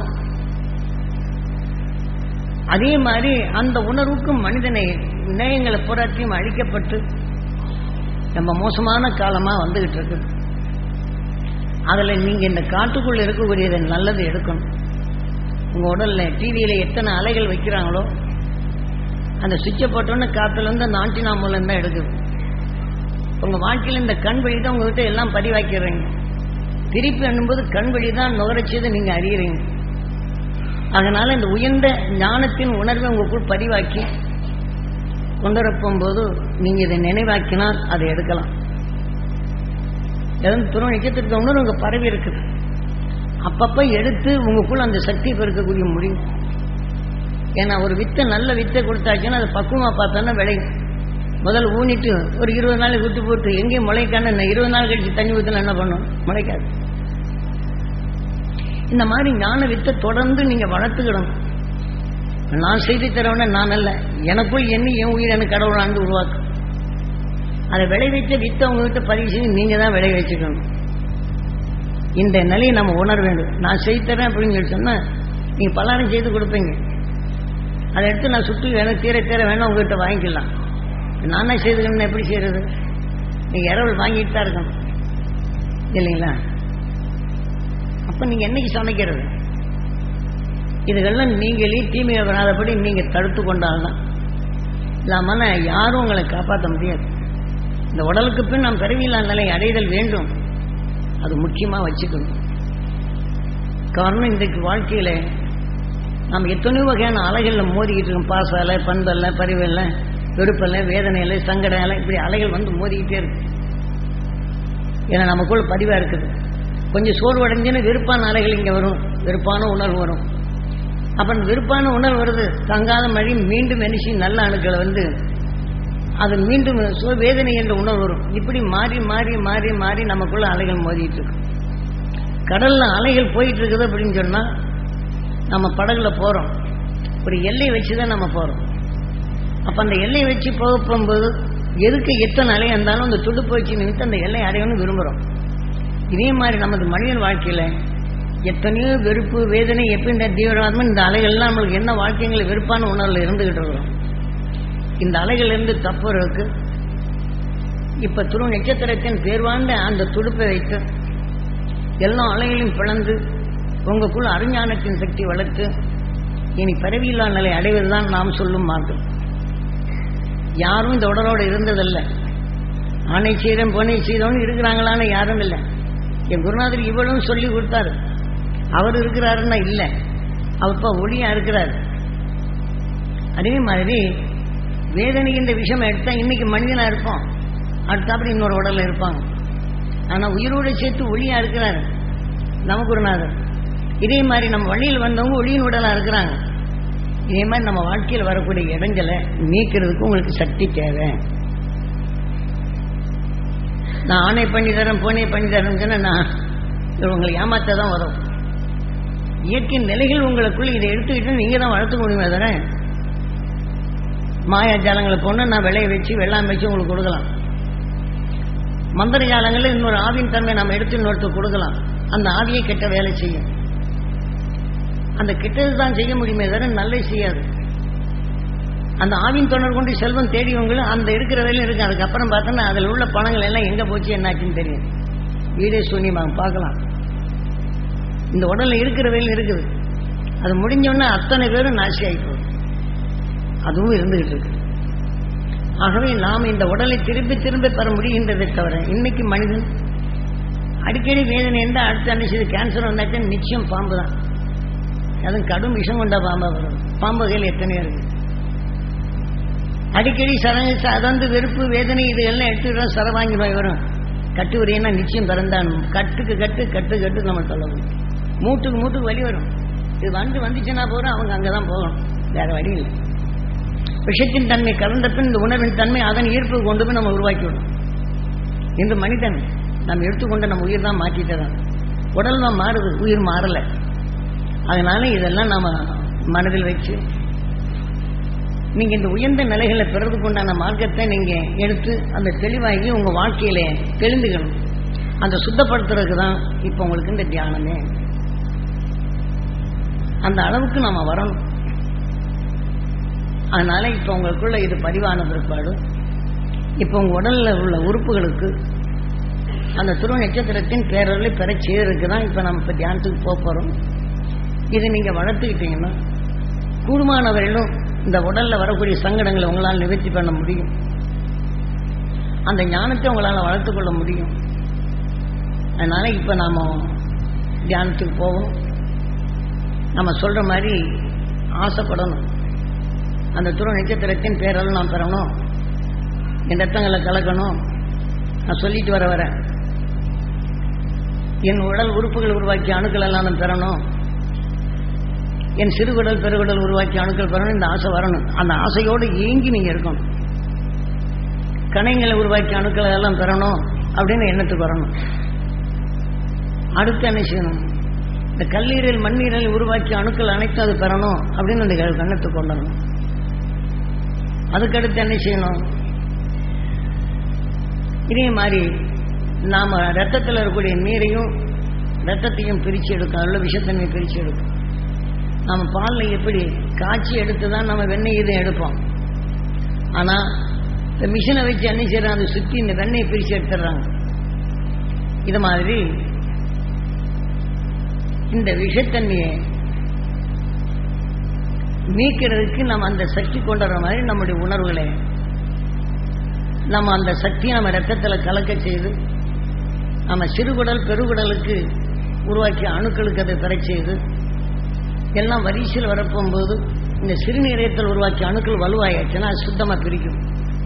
அதே மாதிரி அந்த உணர்வுக்கும் மனிதனை நேயங்களை புறாத்தையும் அழிக்கப்பட்டு ரொம்ப மோசமான காலமா வந்துகிட்டு இருக்கு அதுல நீங்க இந்த காட்டுக்குள்ள இருக்கக்கூடியதை நல்லது எடுக்கணும் உங்க உடல்ல டிவியில எத்தனை அலைகள் வைக்கிறாங்களோ அந்த சுவிட்சை போட்டோன்னே காத்துல இருந்து அந்த ஆண்டினா மூலம் தான் எடுக்குது உங்க வாழ்க்கையில இந்த கண் வழி தான் உங்ககிட்ட எல்லாம் பதிவாக்கிடுறீங்க திருப்பி அண்ணும்போது கண் வழி தான் நுகரச்சதை நீங்க அறியறீங்க அதனால இந்த உயர்ந்த ஞானத்தின் உணர்வை உங்களுக்குள் பதிவாக்கி கொண்டு போது நீங்க இதை நினைவாக்கினால் அதை எடுக்கலாம் எதுவும் துணை நட்சத்திரத்தை உணர்வு உங்க பரவி இருக்குது அப்பப்ப எடுத்து உங்களுக்குள்ள அந்த சக்தி பெருக்கக்கூடிய முடியும் ஏன்னா ஒரு வித்தை நல்ல வித்தை கொடுத்தாச்சுன்னா அது பக்குவமா பார்த்தோன்னா விளையும் முதல்ல ஊனிட்டு ஒரு இருபது நாள் விட்டு போட்டு எங்கேயும் முளைக்கான என்ன இருபது நாள் கழிச்சு தண்ணி ஊற்றினா என்ன பண்ணும் முளைக்காது இந்த மாதிரி ஞான வித்தை தொடர்ந்து நீங்க வளர்த்துக்கிடணும் நான் செய்து தரவன நான் அல்ல எனக்குள் எண்ணி என் உயிர் எனக்கு கடவுள் ஆண்டு உருவாக்கும் அதை விளைவிச்ச வித்தை உங்ககிட்ட பதிவு செஞ்சு நீங்க தான் விளை வச்சுக்கணும் இந்த நிலையை நம்ம உணர வேண்டும் நான் செய்து தரேன் அப்படின்னு சொல்லி சொன்னா நீங்க பலாரம் செய்து கொடுப்பீங்க அதை எடுத்து நான் சுற்றி வேணும் தீர தீர வேணும் உங்ககிட்ட வாங்கிக்கலாம் நானே செய்துக்கணும் எப்படி செய்யறது நீங்க இரவல் வாங்கிட்டு தான் இருக்கணும் இல்லைங்களா அப்ப நீங்க என்னைக்கு சமைக்கிறது இதுகள்லாம் நீங்களே தீமையை வராதபடி நீங்க தடுத்து கொண்டால்தான் இல்லாமல் யாரும் உங்களை காப்பாற்ற முடியாது இந்த உடலுக்கு பின் நாம் பிறவியில்லா நிலை அடைதல் வேண்டும் அது முக்கியமா வச்சுக்கணும் காரணம் இன்றைக்கு வாழ்க்கையில நாம் எத்தனையோ வகையான அலைகளில் மோதிக்கிட்டு இருக்கோம் பாசால பண்பல்ல பரிவல்ல வெறுப்பல்ல வேதனையில சங்கடம் இப்படி அலைகள் வந்து மோதிக்கிட்டே இருக்கு ஏன்னா நமக்குள்ள பதிவா இருக்குது கொஞ்சம் சோர்வடைஞ்சுன்னு வெறுப்பான அலைகள் இங்க வரும் வெறுப்பான உணர்வு வரும் அப்ப அந்த வெறுப்பான உணர்வு வருது தங்காத மழை மீண்டும் எனிச்சு நல்ல அணுக்களை வந்து அது மீண்டும் சோ வேதனை என்ற உணர்வு வரும் இப்படி மாறி மாறி மாறி மாறி நமக்குள்ள அலைகள் மோதிட்டு இருக்கு கடல்ல அலைகள் போயிட்டு இருக்குது அப்படின்னு சொன்னா நம்ம படகுல போறோம் ஒரு எல்லை வச்சுதான் நம்ம போறோம் அப்ப அந்த எல்லை வச்சு போக போகும்போது எதுக்கு எத்தனை அலை இருந்தாலும் அந்த துடுப்பு வச்சு நிமித்து அந்த எல்லை அடையணும்னு விரும்புறோம் இதே மாதிரி நமது மனிதன் வாழ்க்கையில எத்தனையோ வெறுப்பு வேதனை எப்படி இந்த தீவிரவாதம் இந்த அலைகள்லாம் நம்மளுக்கு என்ன வாழ்க்கைங்களை வெறுப்பான உணர்வுல இருந்துகிட்டு இருக்கிறோம் இந்த அலைகள் இருந்து தப்புறதுக்கு இப்ப துரு நட்சத்திரத்தின் பேர்வாண்ட அந்த துடுப்பை வைத்து எல்லா அலைகளையும் பிளந்து உங்களுக்குள்ள அறிஞானத்தின் சக்தி வளர்த்து இனி பிறவியில்லா நிலை அடைவதுதான் நாம் சொல்லும் மார்க்கம் யாரும் இந்த உடலோடு இருந்ததில்லை ஆணை செய்தம் பொனை செய்தவன் இருக்கிறாங்களான்னு யாரும் இல்லை என் குருநாதர் இவ்வளவும் சொல்லி கொடுத்தாரு அவர் இருக்கிறாருன்னா இல்லை அவர் இப்போ ஒளியா இருக்கிறார் அதே மாதிரி வேதனை இந்த விஷயம் எடுத்தா இன்னைக்கு மனிதனா இருப்போம் அடுத்தாப்படி இன்னொரு உடல்ல இருப்பாங்க ஆனா உயிரோடு சேர்த்து ஒளியா இருக்கிறாரு நம்ம குருநாதர் இதே மாதிரி நம்ம வழியில் வந்தவங்க ஒளியின் உடலா இருக்கிறாங்க இதே மாதிரி நம்ம வாழ்க்கையில் வரக்கூடிய இடைஞ்சலை நீக்கிறதுக்கு உங்களுக்கு சக்தி தேவை நான் ஆணை பண்ணி தரேன் பூனை பண்ணி தரேன்னு சொன்னா நான் இது உங்களை ஏமாத்த தான் வரும் இயற்கை நிலைகள் உங்களுக்குள்ள இதை எடுத்துக்கிட்டு நீங்க தான் வளர்த்துக்க முடியுமே தவிர மாயா ஜாலங்களை கொண்டு நான் விளைய வச்சு வெள்ளாமை வச்சு உங்களுக்கு கொடுக்கலாம் மந்திர ஜாலங்களில் இன்னொரு ஆவின் தன்மை நம்ம எடுத்து இன்னொருத்தர் கொடுக்கலாம் அந்த ஆவியை கெட்ட வேலை செய்யும் அந்த கெட்டது தான் செய்ய முடியுமே தவிர நல்லது செய்யாது அந்த ஆவின் தொடர் கொண்டு செல்வம் தேடியவங்களும் அந்த இருக்கிற வரையிலும் இருக்கு அதுக்கப்புறம் பார்த்தோன்னா அதில் உள்ள பணங்கள் எல்லாம் எங்க போச்சு என்னாச்சுன்னு தெரியும் வீடே சூன்யமாக பார்க்கலாம் இந்த உடல்ல இருக்கிற வரையிலும் இருக்குது அது முடிஞ்சோடனே அத்தனை பேரும் நாசி ஆகி போகுது அதுவும் இருந்துகிட்டு இருக்கு ஆகவே நாம் இந்த உடலை திரும்பி திரும்ப பெற முடிகின்றதை தவிர இன்னைக்கு மனிதன் அடிக்கடி வேதனை இருந்தால் அடுத்த அன்னைக்கு கேன்சர் வந்தாச்சும் நிச்சயம் பாம்பு தான் அதுவும் கடும் விஷம் கொண்ட பாம்பா வரும் பாம்பு வகையில் எத்தனையோ இருக்கு அடிக்கடி சரங்க அதந்து வெறுப்பு வேதனை இது எல்லாம் எடுத்துக்கிட்டோம் சர வாங்கி நோய் வரும் கட்டு உரியனா நிச்சயம் பிறந்தான் கட்டுக்கு கட்டு கட்டு கட்டு நம்ம சொல்லணும் மூட்டுக்கு மூட்டுக்கு வலி வரும் இது வந்து வந்துச்சுன்னா போகிறோம் அவங்க அங்கே தான் போகணும் வேற வழி இல்லை விஷத்தின் தன்மை கலந்த பின் இந்த உணர்வின் தன்மை அதன் ஈர்ப்பு கொண்டு போய் நம்ம உருவாக்கி விடும் இந்த மனிதன் நம்ம எடுத்துக்கொண்ட நம்ம உயிர் தான் மாற்றிட்டு தான் உடல் தான் மாறுது உயிர் மாறலை அதனால இதெல்லாம் நம்ம மனதில் வச்சு நீங்க இந்த உயர்ந்த நிலைகளை பெறதுக்கு உண்டான மார்க்கத்தை நீங்க எடுத்து அந்த தெளிவாகி உங்க வாழ்க்கையில தெளிந்துக்கணும் அந்த சுத்தப்படுத்துறதுக்கு தான் இப்போ உங்களுக்கு இந்த தியானமே அந்த அளவுக்கு நாம வரணும் அதனால இப்போ உங்களுக்குள்ள இது பதிவான பிற்பாடு இப்போ உங்க உடல்ல உள்ள உறுப்புகளுக்கு அந்த துருவ நட்சத்திரத்தின் பேரர்களை பெற செய்யறதுக்கு தான் இப்போ நம்ம இப்போ தியானத்துக்கு போக போறோம் இதை நீங்க வளர்த்துக்கிட்டீங்கன்னா கூடுமானவர்களும் இந்த உடல்ல வரக்கூடிய சங்கடங்களை உங்களால் நிவர்த்தி பண்ண முடியும் அந்த ஞானத்தை உங்களால் வளர்த்து கொள்ள முடியும் அதனால இப்ப நாம தியானத்துக்கு போவோம் நம்ம சொல்ற மாதிரி ஆசைப்படணும் அந்த துருவ நட்சத்திரத்தின் பேரால் நாம் பெறணும் என் ரத்தங்களை கலக்கணும் நான் சொல்லிட்டு வர வரேன் என் உடல் உறுப்புகள் உருவாக்கிய அணுக்கள் எல்லாம் நான் பெறணும் என் சிறுகுடல் பெருகுடல் உருவாக்கிய அணுக்கள் பெறணும் இந்த ஆசை வரணும் அந்த ஆசையோடு ஏங்கி நீங்க இருக்கணும் கணைங்களை உருவாக்கிய அணுக்களை எல்லாம் பெறணும் அப்படின்னு எண்ணத்துக்கு வரணும் அடுத்து என்ன செய்யணும் இந்த கல்லீரல் மண்ணீரல் உருவாக்கிய அணுக்கள் அனைத்தும் அது பெறணும் அப்படின்னு அந்த எண்ணத்துக்கு கொண்டு வரணும் அதுக்கடுத்து என்ன செய்யணும் இதே மாதிரி நாம ரத்தத்தில் இருக்கக்கூடிய நீரையும் ரத்தத்தையும் பிரித்து எடுக்கும் அதில் விஷத்தன்மையை பிரித்து எடுக்கும் நம்ம பாலில் எப்படி காய்ச்சி எடுத்து தான் நம்ம வெண்ணெய் இதை எடுப்போம் ஆனால் இந்த மிஷினை வச்சு என்ன செய்யறாங்க அதை சுற்றி இந்த வெண்ணெயை பிரித்து எடுத்துடுறாங்க இது மாதிரி இந்த விஷத்தன்மையை நீக்கிறதுக்கு நம்ம அந்த சக்தி கொண்டு வர மாதிரி நம்முடைய உணர்வுகளை நம்ம அந்த சக்தியை நம்ம ரத்தத்தில் கலக்க செய்து நம்ம சிறுகுடல் பெருகுடலுக்கு உருவாக்கிய அணுக்களுக்கு அதை பெற செய்து எல்லாம் வரிசையில் வரப்போகும்போது இந்த சிறுநீரகத்தில் உருவாக்கிய அணுக்கள் வலுவாயாச்சுன்னா அது சுத்தமாக பிரிக்கும்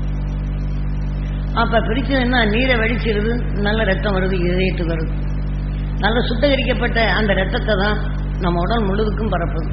அப்போ பிரிச்சதுன்னா நீரை வடிச்சிருது நல்ல ரத்தம் வருது இதயத்துக்கு வருது நல்ல சுத்தகரிக்கப்பட்ட அந்த ரத்தத்தை தான் நம்ம உடல் முழுதுக்கும் பரப்புது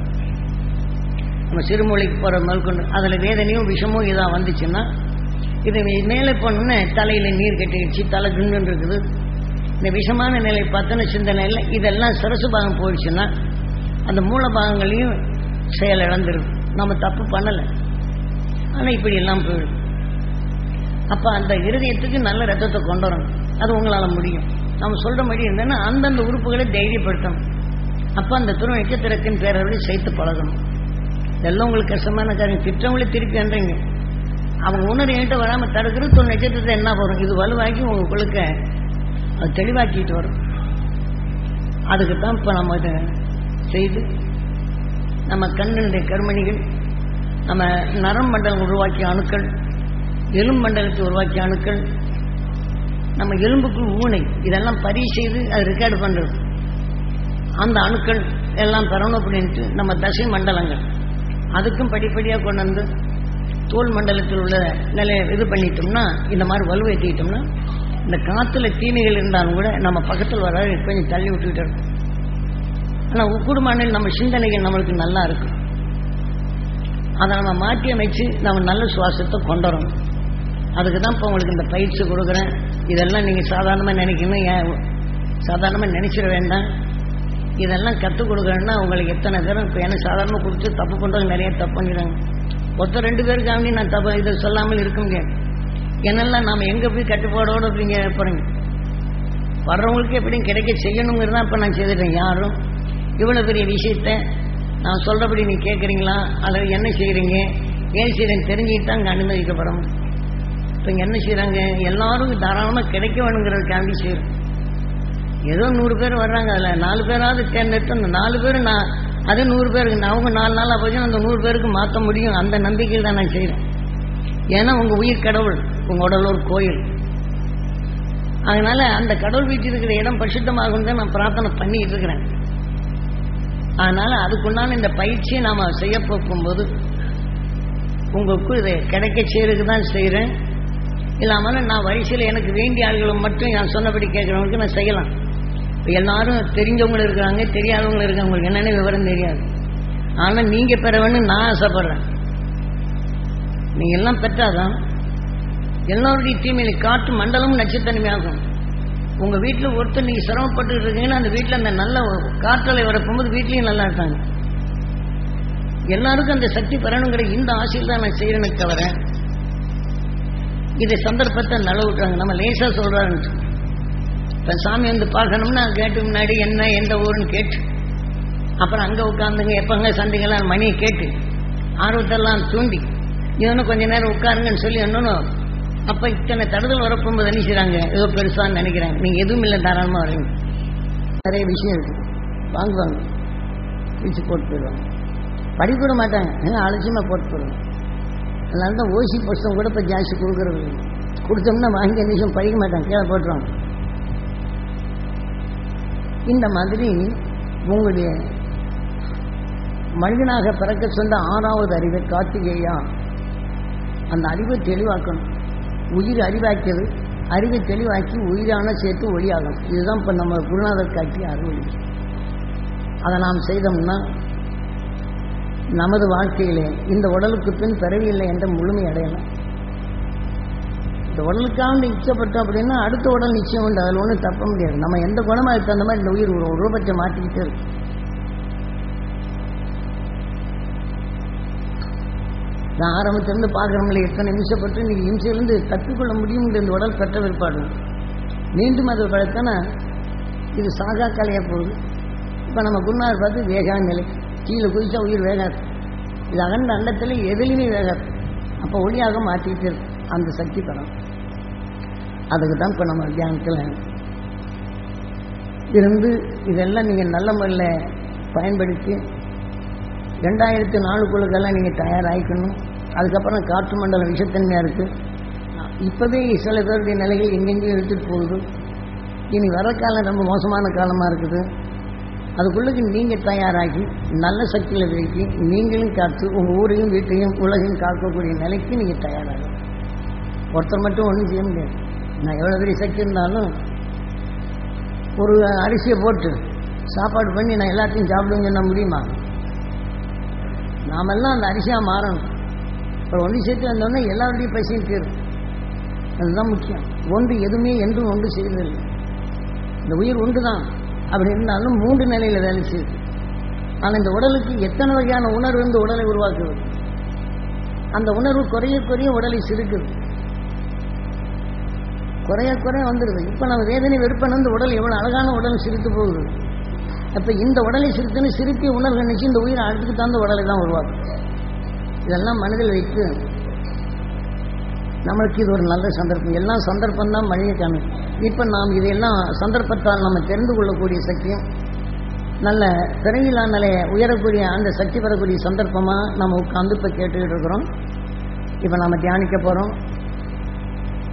நம்ம சிறுமொழிக்கு போகிற மேற்கொண்டு அதில் வேதனையும் விஷமும் இதாக வந்துச்சுன்னா இது மேலே போனோன்னே தலையில் நீர் கட்டிடுச்சு தலை குண்டு இருக்குது இந்த விஷமான நிலை பார்த்தோன்னா சிந்தனையில் இதெல்லாம் சரசு பாகம் போயிடுச்சுன்னா அந்த மூல பாகங்களையும் செயல் இழந்துருது நம்ம தப்பு பண்ணலை ஆனால் இப்படி எல்லாம் போயிடும் அப்போ அந்த இருதயத்துக்கு நல்ல ரத்தத்தை கொண்டு வரணும் அது உங்களால் முடியும் நம்ம சொல்கிறபடி இருந்தேன்னா அந்தந்த உறுப்புகளை தைரியப்படுத்தணும் அப்போ அந்த துணை நட்சத்திரத்தின் பேரவரை சேர்த்து பழகணும் இதெல்லாம் உங்களுக்கு கஷ்டமான காரியம் திட்டங்களே திருப்பி அன்றீங்க அவங்க உணர்வு என்கிட்ட வராமல் தடுக்கிறது துணை நட்சத்திரத்தை என்ன வரும் இது வலுவாக்கி உங்களுக்குள்ள அது தெளிவாக்கிட்டு வரும் அதுக்கு தான் இப்போ நம்ம இதை செய்து நம்ம கண்ணினுடைய கருமணிகள் நம்ம நரம்பண்டலம் உருவாக்கிய அணுக்கள் எலும்பண்டலத்தை உருவாக்கிய அணுக்கள் நம்ம எலும்புக்குள் ஊனை இதெல்லாம் பதிவு செய்து அது ரெக்கார்டு பண்ணுறது அந்த அணுக்கள் எல்லாம் பெறணும் அப்படின்ட்டு நம்ம தசை மண்டலங்கள் அதுக்கும் படிப்படியாக கொண்டு வந்து தோல் மண்டலத்தில் உள்ள நிலையை இது பண்ணிட்டோம்னா இந்த மாதிரி வலுவேற்றிட்டோம்னா இந்த காற்றுல தீமைகள் இருந்தாலும் கூட நம்ம பக்கத்தில் வர கொஞ்சம் தள்ளி விட்டுக்கிட்டு இருக்கும் ஆனால் உக்குடுமானில் நம்ம சிந்தனைகள் நம்மளுக்கு நல்லா இருக்கும் அதை நம்ம மாற்றி அமைச்சு நம்ம நல்ல சுவாசத்தை கொண்டு வரணும் அதுக்கு தான் இப்போ உங்களுக்கு இந்த பயிற்சி கொடுக்குறேன் இதெல்லாம் நீங்கள் சாதாரணமாக நினைக்கணும் ஏன் சாதாரணமாக நினைச்சிட வேண்டாம் இதெல்லாம் கற்றுக் கொடுக்குறேன்னா உங்களுக்கு எத்தனை பேரும் இப்போ எனக்கு சாதாரணமாக கொடுத்து தப்பு பண்ணுறவங்க நிறைய தப்பு பண்ணிடுறாங்க ஒருத்தர் ரெண்டு பேருக்காண்டி நான் தப்பு இதை சொல்லாமல் இருக்க முடியாது என்னெல்லாம் நாம் எங்கே போய் கட்டுப்பாடோடு அப்படிங்க போகிறீங்க வர்றவங்களுக்கு எப்படியும் கிடைக்க செய்யணுங்கிறது தான் இப்போ நான் செய்துட்டேன் யாரும் இவ்வளோ பெரிய விஷயத்த நான் சொல்கிறபடி நீ கேட்குறீங்களா அல்லது என்ன செய்கிறீங்க ஏன் செய்கிறேன் தெரிஞ்சுக்கிட்டு தான் அங்கே அனுமதிக்கப்படும் இப்போ இங்கே என்ன செய்கிறாங்க எல்லாரும் தாராளமாக கிடைக்க வேணுங்கிறதுக்காண்டி செய்கிறோம் ஏதோ நூறு பேர் வர்றாங்க அதில் நாலு பேராவது தேர்ந்தெடுத்து அந்த நாலு பேர் நான் அது நூறு பேருக்கு நான் அவங்க நாலு நாளாக போச்சு அந்த நூறு பேருக்கு மாற்ற முடியும் அந்த நம்பிக்கையில் தான் நான் செய்கிறேன் ஏன்னா உங்கள் உயிர் கடவுள் உங்கள் உடல் ஒரு கோயில் அதனால அந்த கடவுள் வீட்டில் இருக்கிற இடம் பரிசுத்தமாகும் தான் நான் பிரார்த்தனை பண்ணிட்டு இருக்கிறேன் அதனால அதுக்குண்டான இந்த பயிற்சியை நாம் செய்ய போகும்போது உங்களுக்கு இதை கிடைக்க செய்யறதுக்கு தான் செய்கிறேன் இல்லாமல் நான் வரிசையில் எனக்கு வேண்டிய ஆள்களை மட்டும் நான் சொன்னபடி கேட்குறவங்களுக்கு நான் செய்யலாம் இப்போ எல்லாரும் தெரிஞ்சவங்களும் இருக்கிறாங்க தெரியாதவங்களும் இருக்காங்க உங்களுக்கு என்னென்ன விவரம் தெரியாது ஆனால் நீங்கள் பெற வேணும் நான் ஆசைப்படுறேன் நீங்கள் எல்லாம் பெற்றாதான் எல்லாருடைய தீமையில காற்று மண்டலமும் நச்சுத்தன்மையாகும் உங்கள் வீட்டில் ஒருத்தர் நீங்கள் சிரமப்பட்டு இருக்கீங்கன்னா அந்த வீட்டில் அந்த நல்ல காற்றலை வரப்போகும்போது வீட்லேயும் நல்லா இருக்காங்க எல்லாருக்கும் அந்த சக்தி பெறணுங்கிற இந்த ஆசையில் தான் நான் செய்கிறேன்னு தவிர இதை சந்தர்ப்பத்தை நல விட்டுறாங்க நம்ம லேசாக சொல்கிறாரு இப்போ சாமி வந்து பார்க்கணும்னா கேட்டு முன்னாடி என்ன எந்த ஊருன்னு கேட்டு அப்புறம் அங்கே உட்காந்துங்க எப்போங்க சண்டைங்கெல்லாம் மணியை கேட்டு ஆர்வத்தெல்லாம் தூண்டி இன்னும் கொஞ்ச நேரம் உட்காருங்கன்னு சொல்லி இன்னொன்னும் அப்போ இத்தனை தடுதல் வரப்போகும்போது என்ன செய்கிறாங்க ஏதோ பெருசான்னு நினைக்கிறாங்க நீங்கள் எதுவும் இல்லை தாராளமாக வரீங்க நிறைய விஷயம் இருக்குது வாங்குவாங்க பிரித்து போட்டு போயிடுவாங்க படிக்கூட மாட்டாங்க ஏன்னா அலட்சியமாக போட்டு போயிடுவாங்க அதனால தான் ஓசி புஸ்தகம் கூட இப்போ ஜாஸ்தி கொடுக்குறது கொடுத்தோம்னா வாங்கி நிமிஷம் படிக்க மாட்டாங்க கீழே போட்டுருவாங்க இந்த மாதிரி உங்களுடைய மனிதனாக பிறக்க சொந்த ஆறாவது அறிவை கார்த்திகேயா அந்த அறிவை தெளிவாக்கணும் உயிர் அறிவாக்கிறது அறிவை தெளிவாக்கி உயிரான சேர்த்து ஒளியாகும் இதுதான் இப்போ நம்ம குருநாதர் காட்டிய அறுவடை அதை நாம் செய்தோம்னா நமது வாழ்க்கையிலே இந்த உடலுக்கு பின் பிறவியில்லை என்ற முழுமை அடையலாம் இந்த உடலுக்காக இச்சப்பட்டோம் அப்படின்னா அடுத்த உடல் நிச்சயம் உண்டு அதில் ஒன்றும் தப்ப முடியாது நம்ம எந்த குணமாக இருக்க அந்த மாதிரி இந்த உயிர் ஒரு ரூபத்தை மாற்றிக்கிட்டே இருக்கு நான் ஆரம்பத்திலிருந்து பார்க்குறோம்ல எத்தனை நிமிஷப்பட்டு இன்னைக்கு இம்சையிலிருந்து கற்றுக்கொள்ள முடியும் இந்த உடல் பெற்ற விற்பாடு மீண்டும் அது பழத்தான இது சாகா கலையாக போகுது இப்போ நம்ம குருநாதர் பார்த்து வேகா நிலை கீழே குதிச்சா உயிர் வேகாது இது அகண்ட அண்டத்தில் எதுலையுமே வேகாது அப்போ ஒளியாக மாற்றிட்டு இருக்கு அந்த சக்தி படம் அதுக்கு தான் இப்போ நம்ம தியானத்தில் இருந்து இதெல்லாம் நீங்கள் நல்ல முறையில் பயன்படுத்தி ரெண்டாயிரத்தி நாலுக்குள்ளுக்கெல்லாம் நீங்கள் தயாராகிக்கணும் அதுக்கப்புறம் காற்று மண்டலம் விஷத்தன்மையாக இருக்குது இப்போவே சில பேருடைய நிலைகள் எங்கெங்கேயும் எடுத்துகிட்டு போகுது இனி வர காலம் ரொம்ப மோசமான காலமாக இருக்குது அதுக்குள்ளுக்கு நீங்கள் தயாராகி நல்ல சக்தியில் வைக்கி நீங்களும் காத்து உங்கள் ஊரையும் வீட்டையும் உலகையும் காக்கக்கூடிய நிலைக்கு நீங்கள் தயாராகும் ஒருத்தர் மட்டும் ஒன்றும் செய்ய முடியாது நான் எவ்வளோ பெரிய சக்தி இருந்தாலும் ஒரு அரிசியை போட்டு சாப்பாடு பண்ணி நான் எல்லாத்தையும் சாப்பிடுவேன்னு சொன்ன முடியுமா நாமெல்லாம் அந்த அரிசியாக மாறணும் அப்புறம் ஒன்று சேர்த்து வந்தோடனே எல்லாருடைய பசியும் தீரும் அதுதான் முக்கியம் ஒன்று எதுவுமே என்றும் ஒன்று செய்வதில்லை இந்த உயிர் ஒன்று தான் அப்படி இருந்தாலும் மூன்று நிலையில் வேலை செய்யுது ஆனால் இந்த உடலுக்கு எத்தனை வகையான உணர்வு இந்த உடலை உருவாக்குது அந்த உணர்வு குறைய குறைய உடலை சிறுக்குது குறைய குறைய வந்துடுது இப்போ நம்ம வேதனை வெறுப்பன இந்த உடல் எவ்வளோ அழகான உடல் சிரித்து போகுது அப்போ இந்த உடலை சிரித்துன்னு சிரித்தி உணர்வு நினைச்சு இந்த உயிரை அடுத்துக்கு தந்த உடலை தான் உருவாக்கும் இதெல்லாம் மனதில் வைத்து நம்மளுக்கு இது ஒரு நல்ல சந்தர்ப்பம் எல்லாம் சந்தர்ப்பம் தான் மனித காணும் இப்போ நாம் இதையெல்லாம் சந்தர்ப்பத்தால் நம்ம தெரிந்து கொள்ளக்கூடிய சக்தியும் நல்ல பிறவிலா நிலைய உயரக்கூடிய அந்த சக்தி பெறக்கூடிய சந்தர்ப்பமாக நம்ம உட்காந்து இப்போ கேட்டுக்கிட்டு இருக்கிறோம் இப்போ நம்ம தியானிக்க போகிறோம்